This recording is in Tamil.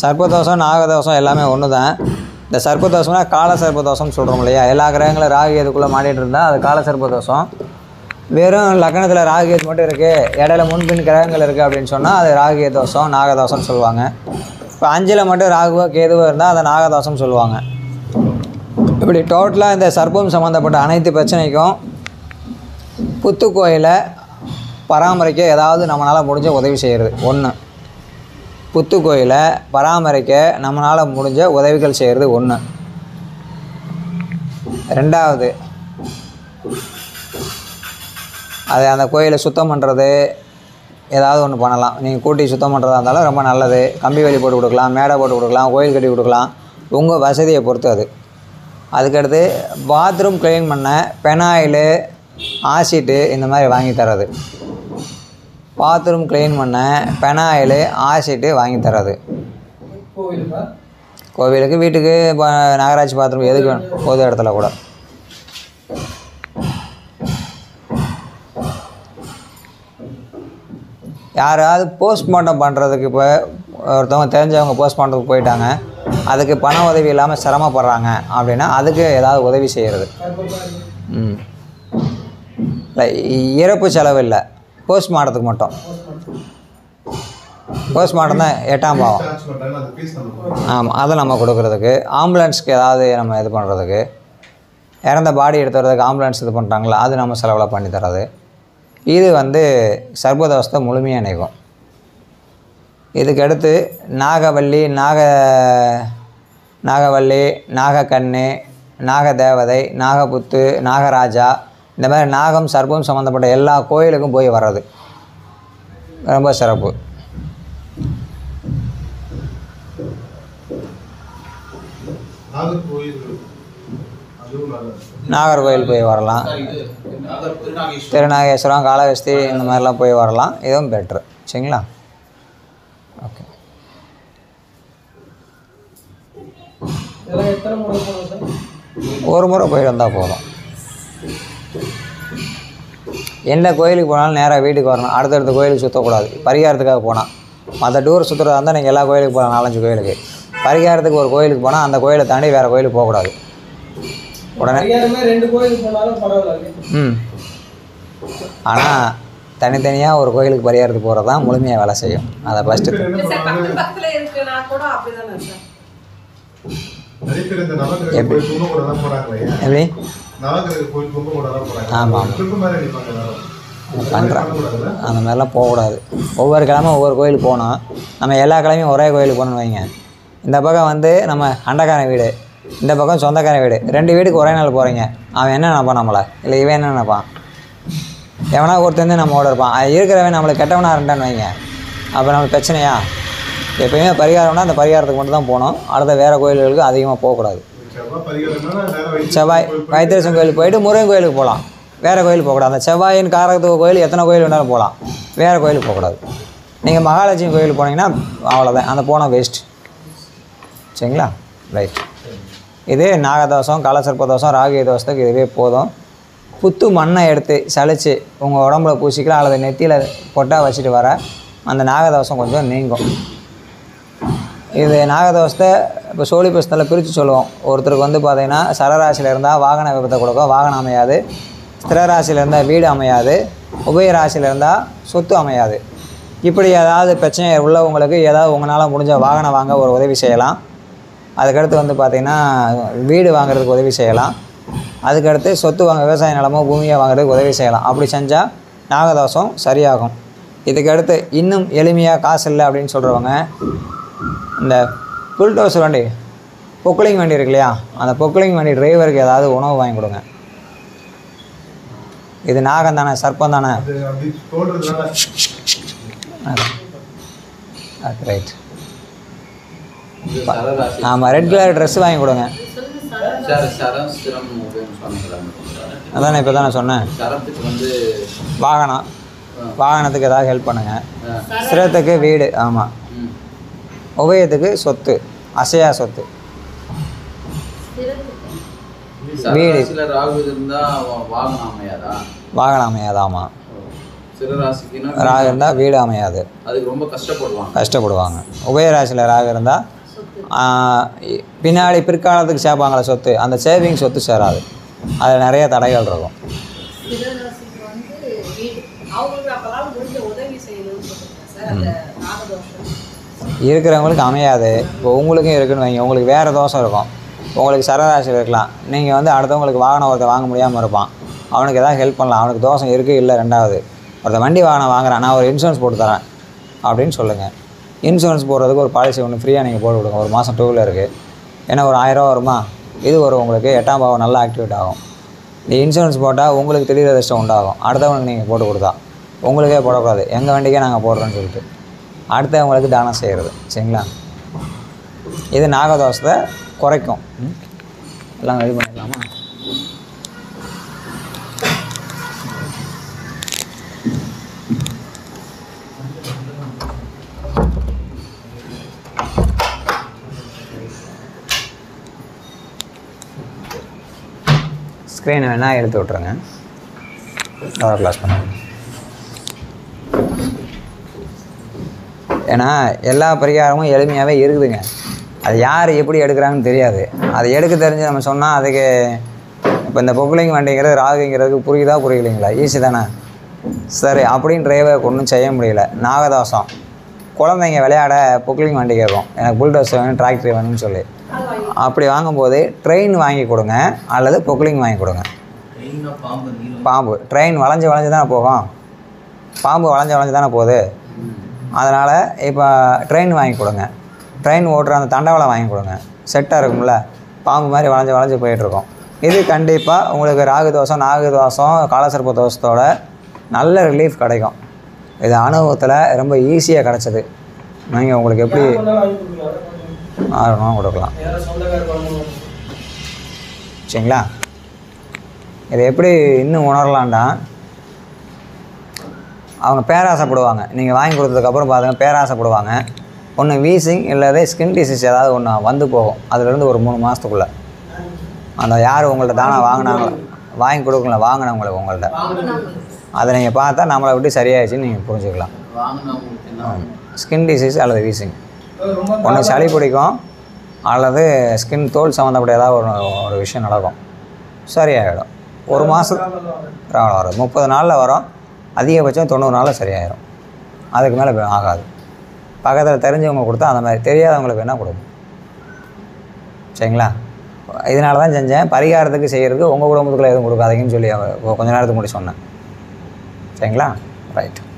சர்ப்பதோஷம் நாகதோஷம் எல்லாமே ஒன்று தான் இந்த சர்ப்பதோஷம்னா கால சர்ப்பதோஷம்னு சொல்கிறோம் இல்லையா எல்லா கிரகங்களும் ராகு எதுக்குள்ளே மாட்டிகிட்டு இருந்தால் அது கால சர்ப்பதோஷம் வெறும் லக்னத்தில் ராகு எது மட்டும் இருக்குது இடையில முன்பின் கிரகங்கள் இருக்குது அப்படின்னு சொன்னால் அது ராகு தோஷம் நாகதோஷம்னு சொல்லுவாங்க இப்போ அஞ்சில் மட்டும் ராகுவோ கேதுவோ இருந்தால் அதை நாகதோஷம்னு சொல்லுவாங்க இப்படி டோட்டலாக இந்த சர்ப்பம் சம்மந்தப்பட்ட அனைத்து பிரச்சனைக்கும் புத்து கோயிலை பராமரிக்க ஏதாவது நம்மளால் முடிஞ்ச உதவி செய்கிறது ஒன்று புத்து கோயிலை பராமரிக்க நம்மளால் முடிஞ்ச உதவிகள் செய்கிறது ஒன்று ரெண்டாவது அது அந்த கோயிலை சுத்தம் பண்ணுறது ஏதாவது ஒன்று பண்ணலாம் நீங்கள் கூட்டி சுத்தம் பண்ணுறதா இருந்தாலும் ரொம்ப நல்லது கம்பி வேலி போட்டு கொடுக்கலாம் மேடை போட்டு கொடுக்கலாம் கோயில் கட்டி கொடுக்கலாம் உங்கள் வசதியை பொறுத்து அது அதுக்கடுத்து பாத்ரூம் க்ளீன் பண்ண பெனாயிலு ஆசிட்டு இந்த மாதிரி வாங்கி தர்றது பாத்ரூம் க்ளீன் பண்ண பெனாயிலு ஆசிட்டு வாங்கி தர்றது கோவிலுக்கா கோவிலுக்கு வீட்டுக்கு இப்போ நகராட்சி பாத்ரூம் எதுக்கு வேணும் பொது இடத்துல கூட யாராவது போஸ்ட்மார்ட்டம் பண்ணுறதுக்கு இப்போ ஒருத்தவங்க தெரிஞ்சவங்க போஸ்ட்மார்ட்டத்துக்கு போயிட்டாங்க அதுக்கு பண உதவி இல்லாமல் சிரமப்படுறாங்க அப்படின்னா அதுக்கு ஏதாவது உதவி செய்கிறது ம் இல்லை இறப்பு செலவு இல்லை போஸ்ட்மார்ட்டத்துக்கு மட்டும் போஸ்ட்மார்ட்டம் தான் எட்டாம் பாவம் சார்ஜ் பண்ணுறாங்க அந்த ஃபீஸ் நம்ம கொடுக்கணும். ஆமாம் அதை நம்ம கொடுக்குறதுக்கு ஆம்புலன்ஸ்க்கு ஏதாவது நம்ம இது பண்ணுறதுக்கு இறந்த பாடி எடுத்து வரதுக்கு ஆம்புலன்ஸ் இது பண்ணுறாங்களா அது நம்ம செலவில் பண்ணி தர்றது இது வந்து சர்வதோஷத்தை முழுமையாக நினைக்கும் இதுக்கு அடுத்து நாகவல்லி நாக நாகவல்லி நாகக்கண்ணு நாகதேவதை நாகபுத்து நாகராஜா இந்த மாதிரி நாகம் சர்ப்பம் சம்மந்தப்பட்ட எல்லா கோயிலுக்கும் போய் வர்றது ரொம்ப சிறப்பு நாகர்கோயில் அதுவும் நல்லது நாகர்கோயில் போய் வரலாம் திருநாகேஸ்வரம் காளஹஸ்தி இந்த மாதிரிலாம் போய் வரலாம் இதுவும் பெட்ரு சரிங்களா ஓகே இதெல்லாம் எத்தனை முறை போகணும் சார் ஒரு முறை போயிட்டு வந்தால் போதும் எந்த கோயிலுக்கு போனாலும் நேராக வீட்டுக்கு வரணும் அடுத்தடுத்த கோயிலுக்கு சுற்றக்கூடாது பரிகாரத்துக்காக போனால் மற்ற டூர் சுற்றுறதா இருந்தால் நீங்கள் எல்லா கோயிலுக்கு போகலாம் நாலஞ்சு கோயிலுக்கு பரிகாரத்துக்கு ஒரு கோயிலுக்கு போனால் அந்த கோயிலை தாண்டி வேறு கோயிலுக்கு போகக்கூடாது உடனே பரிகாரமே ரெண்டு கோயிலுக்கு போனாலும் பரவாயில்ல ம் ஆனால் தனித்தனியாக ஒரு கோயிலுக்கு பரிகாரத்துக்கு போகிறது தான் முழுமையாக வேலை செய்யும் அதை ஃபஸ்ட்டு என்ன சார் பண்ணுவாங்க பக்கத்து பக்கத்துல இருக்குன்னா கூட அப்படிதானே சார் நிறைய பேர் இந்த நவகிரக எப்படி? கோயில் கும்பகோணம் தான் போறாங்களே எப்படி நவகிரக கோயில் கும்பகோணம் தான் போறாங்க ஆமாம், ஆமாம். திரும்ப மேலே நிற்பாங்க எல்லாரும் பண்ணுறேன் பண்ணக்கூடாதுல்ல? அந்த மாதிரிலாம் போகக்கூடாது ஒவ்வொரு கிழமை ஒவ்வொரு கோயிலுக்கு போகணும் நம்ம எல்லா கிழமையும் ஒரே கோயிலுக்கு போகணும்னு வைங்க இந்த பக்கம் வந்து நம்ம அண்டக்காரன் வீடு இந்த பக்கம் சொந்தக்காரன் வீடு ரெண்டு வீட்டுக்கு ஒரே நாள் போகிறீங்க அவன் என்ன நினைப்பான் நம்மளை இல்லை இவன் என்ன நினைப்பான் எவனா ஒருத்தன் வந்து நம்மளோட இருப்பான் அது இருக்கிறவன் நம்மளுக்கு கெட்டவனாக இருந்தான்னு வைங்க அப்போ நம்மளுக்கு பிரச்சனையா எப்பயுமே பரிகாரம்னா அந்த பரிகாரத்துக்கு மட்டும் தான் போகணும் அடுத்த வேறு கோயில்களுக்கு அதிகமாக போகக்கூடாது செவ்வாய் பரிகாரம்னா நேரா வைத்தீஸ்வரன் செவ்வாய் கோயில் போய் வைத்தீஸ்வரன் கோயிலுக்கு போயிட்டு முருகன் கோயிலுக்கு போகலாம் வேறு கோயிலுக்கு போகக்கூடாது அந்த செவ்வாயின் காரகத்துவ கோயில் எத்தனை கோயில் வேணாலும் போகலாம் வேறு கோயிலுக்கு போகக்கூடாது நீங்கள் மகாலட்சுமி கோயிலுக்கு போனீங்கன்னா அவ்வளோதான் அந்த போனால் வேஸ்ட் சரிங்களா ரைட் இது நாகதோஷம் காலசர்ப்ப தோஷம் ராகிய தோஷத்துக்கு இதுவே போதும் புத்து மண்ணை எடுத்து சலிச்சு உங்கள் உடம்புல பூசிக்கலாம் அல்லது நெத்தியில் பொட்டாக வச்சுட்டு வர அந்த நாகதோஷம் கொஞ்சம் நீங்கும் இது நாகதோஷத்தை இப்போ சோழி புஸ்தத்தில் பிரித்து சொல்லுவோம் ஒருத்தருக்கு வந்து பார்த்தீங்கன்னா சரராசியில் இருந்தால் வாகன விபத்தை கொடுக்கும் வாகனம் அமையாது ஸ்திரராசியில் இருந்தால் வீடு அமையாது உபயராசியில் இருந்தால் சொத்து அமையாது இப்படி ஏதாவது பிரச்சனை உள்ளவங்களுக்கு ஏதாவது உங்களால் முடிஞ்ச வாகனம் வாங்க ஒரு உதவி செய்யலாம் அதுக்கடுத்து வந்து பார்த்திங்கன்னா வீடு வாங்குறதுக்கு உதவி செய்யலாம் அதுக்கடுத்து சொத்து வாங்க விவசாய நிலமோ பூமியை வாங்குறதுக்கு உதவி செய்யலாம் அப்படி செஞ்சால் நாகதோஷம் சரியாகும் இதுக்கடுத்து இன்னும் எளிமையாக காசு இல்லை அப்படின்னு சொல்கிறவங்க இந்த புல்டோசர் வண்டி பொக்லிங் வண்டி இருக்கு இல்லையா அந்த பொக்லிங் வண்டி டிரைவருக்கு ஏதாவது உணவு வாங்கி கொடுங்க இது நாகம் தானே சர்ப்பம் தானே அது அப்படி தோன்றதுனால அது ரைட் ஆமாம் ரெட் கலர் ட்ரெஸ் வாங்கி கொடுங்க சார் சரம் ஸ்திரம் அப்படின்னு சொன்னீங்களா அதானே இப்போ தானே சொன்னேன் சரத்துக்கு வந்து வாகனம் வாகனத்துக்கு ஏதாவது ஹெல்ப் பண்ணுங்கள் ஆ, ஸ்திரத்துக்கு வீடு ஆமாம் ம். உபயத்துக்கு சொத்து அசையா சொத்து வீடு. சரராசியில ராகு இருந்தா வா- வாகனம் அமையாதா வாகனம் அமையாதாமா சிறு ராசிக்குன்னா ராகு இருந்தால் வீடு அமையாது அதுக்கு ரொம்ப கஷ்டப்படுவாங்க கஷ்டப்படுவாங்க உபயராசியில் ராகு இருந்தால் பின்னாடி பிற்காலத்துக்கு சேர்ப்பாங்களே சொத்து அந்த சேவிங் சொத்து சேராது அதில் நிறைய தடைகள் இருக்கும் திருநரசிக்கு வந்து வீடு அவங்களுக்கு அப்பெல்லாம் முடிஞ்ச உதவி செய்யணும்னு சொல்லுங்க சார் அந்த நாகதோஷம் இருக்கிறவங்களுக்கு அமையாது இப்போ உங்களுக்கும் இருக்குன்னு வைங்க உங்களுக்கு வேறு தோஷம் இருக்கும் உங்களுக்கு சரராசியில் இருக்கலாம் நீங்கள் வந்து அடுத்தவங்களுக்கு வாகனம் ஒருத்தர் வாங்க முடியாமல் இருப்பான் அவனுக்கு எதாவது ஹெல்ப் பண்ணலாம் அவனுக்கு தோஷம் இருக்குது இல்லை ரெண்டாவது ஒருத்தர் வண்டி வாகனம் வாங்குறான் நான் ஒரு இன்சூரன்ஸ் போட்டு தரேன் அப்படின்னு சொல்லுங்கள் இன்சூரன்ஸ் போடுறதுக்கு ஒரு பாலிசி ஒன்று ஃப்ரீயாக நீங்கள் போட்டு கொடுங்க ஒரு மாதம் டூ வீலருக்கு ஏன்னா ஒரு ஆயிரரூவா வருமா இது வரும் உங்களுக்கு எட்டாம் பாவம் நல்லா ஆக்டிவேட் ஆகும் இந்த இன்சூரன்ஸ் போட்டால் உங்களுக்கு திடீர் அதிர்ஷ்டம் உண்டாகும் அடுத்தவங்களுக்கு நீங்கள் போட்டு கொடுத்தா உங்களுக்கே போடக்கூடாது எங்கள் வண்டிக்கே நாங்கள் போடுறோன்னு சொல்லிட்டு அடுத்தவங்களுக்கு தானம் செய்கிறது சரிங்களா இது நாகதோஷத்தை குறைக்கும் ம்? எல்லாம் ரெடி பண்ணிடலாமா ஸ்க்ரீனை வேணால் எடுத்து விட்ருங்க டவர் கிளாஸ் பண்ணுங்க ஏன்னா எல்லா பரிகாரமும் எளிமையாகவே இருக்குதுங்க அது யார் எப்படி எடுக்கிறாங்கன்னு தெரியாது அது எடுக்க தெரிஞ்சு நம்ம சொன்னால் அதுக்கு இப்போ இந்த பொக்குலிங் வண்டிங்கிறது ராகுங்கிறதுக்கு புரியுதா புரியலைங்களா ஈஸி தானே சரி அப்படின்றவே ஒன்றும் செய்ய முடியல நாகதோஷம் குழந்தைங்க விளையாட பொக்லிங் வண்டி கேட்கும் எனக்கு புல்டோஸ் வேணும் டிராக்டர் வேணும்னு சொல்லி அது வாங்கி அப்படி வாங்கும்போது ட்ரெயின் வாங்கி கொடுங்க அல்லது பொக்லிங் வாங்கி கொடுங்க பாம்பு ட்ரெயின் வளைஞ்சு வளைஞ்சு தானே போகும் பாம்பு வளைஞ்சு வளைஞ்சு தானே போகுது அதனால் இப்போ ட்ரெயின் வாங்கி கொடுங்க ட்ரெயின் ஓட்டுற அந்த தண்டவாளம் வாங்கி கொடுங்க செட்டாக இருக்கும்ல பாம்பு மாதிரி வளைஞ்சு வளைஞ்சு போயிட்டுருக்கும் இது கண்டிப்பாக உங்களுக்கு ராகு தோஷம் நாகு தோஷம் காலசர்ப்ப தோஷத்தோட நல்ல ரிலீஃப் கிடைக்கும் இது அனுபவத்தில் ரொம்ப ஈஸியாக கிடச்சிது நீங்கள் உங்களுக்கு எப்படி யார் கொண்டாலும் வாங்கி கொடுக்கலாம் ஆர்வமாக கொடுக்கலாம் யாரும் சொந்தக்கார குழந்தைங்க சரிங்களா இதை எப்படி இன்னும் உணரலாம்டா அவங்க பேராசைப்படுவாங்க நீங்கள் வாங்கி கொடுத்ததுக்கப்புறம் பாருங்க பேராசைப்படுவாங்க ஒன்று வீசிங் இல்லாத ஸ்கின் டிசீஸ் ஏதாவது ஒன்று வந்து போகும் அதுலேருந்து ஒரு மூணு மாதத்துக்குள்ளே அந்த யார் உங்கள்ட்ட தானே வாங்கினாங்களோ வாங்கி கொடுக்கல வாங்கினவங்களை உங்கள்ட்ட அதை நீங்கள் பார்த்தா நம்மளை விட்டு சரியாயிடுச்சுன்னு நீங்கள் புரிஞ்சுக்கலாம் வாங்கினவங்களுக்கு என்ன ஸ்கின் டிசீஸ் அல்லது வீசிங் ரொம்ப ஒன்று சளி பிடிக்கும் அல்லது ஸ்கின் தோல் சம்மந்தப்பட்ட ஏதாவது ஒரு ஒரு விஷயம் நடக்கும் சரியாயிடும் ஒரு மாதம் ப்ராப்ளம் வரும் முப்பது நாளில் வரும் அதிகபட்சம் தொண்ணூறு நாளில் சரியாயிடும் அதுக்கு மேலே ஆகாது பக்கத்தில் தெரிஞ்சவங்க கொடுத்தா அந்த மாதிரி தெரியாதவங்களுக்கு வேணால் கொடுக்கும் சரிங்களா இதனால தான் செஞ்சேன் பரிகாரத்துக்கு செய்கிறதுக்கு உங்கள் குடும்பத்துக்குள்ள எதுவும் கொடுக்காதீங்கன்னு சொல்லி அவ- கொஞ்ச நேரத்துக்கு முன்னாடி சொன்னேன் சரிங்களா ரைட்